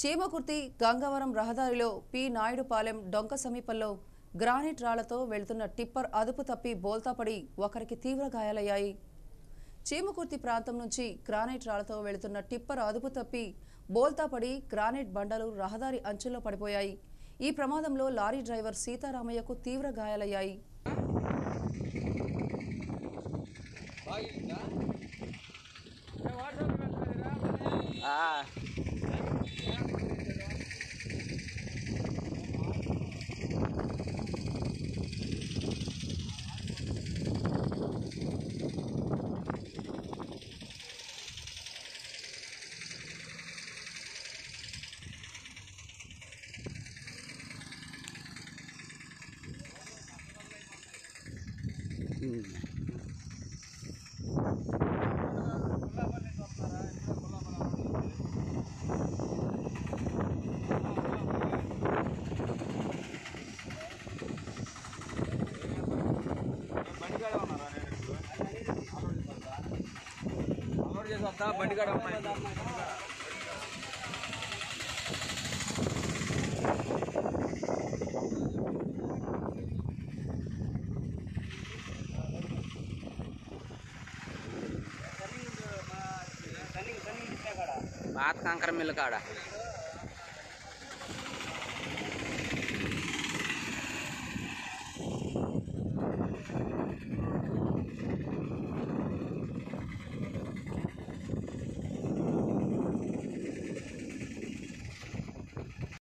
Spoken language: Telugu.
చీమకుర్తి గంగవరం రహదారిలో పి నాయుడుపాలెం డొంక సమీపంలో గ్రానైట్ రాళ్లతో వెళ్తున్న టిప్పర్ అదుపు తప్పి బోల్తాపడి ఒకరికి తీవ్ర గాయాలయ్యాయి చీమకుర్తి ప్రాంతం నుంచి గ్రానైట్ రాళ్లతో వెళుతున్న టిప్పర్ అదుపు తప్పి బోల్తాపడి గ్రానైట్ బండలు రహదారి అంచుల్లో పడిపోయాయి ఈ ప్రమాదంలో లారీ డ్రైవర్ సీతారామయ్యకు తీవ్ర గాయాలయ్యాయి ఆ, ఉమ్. అలవాటు చేసి వస్తా బండి కాడ అమ్మాయి పాత కంకర మిల్లు కాడ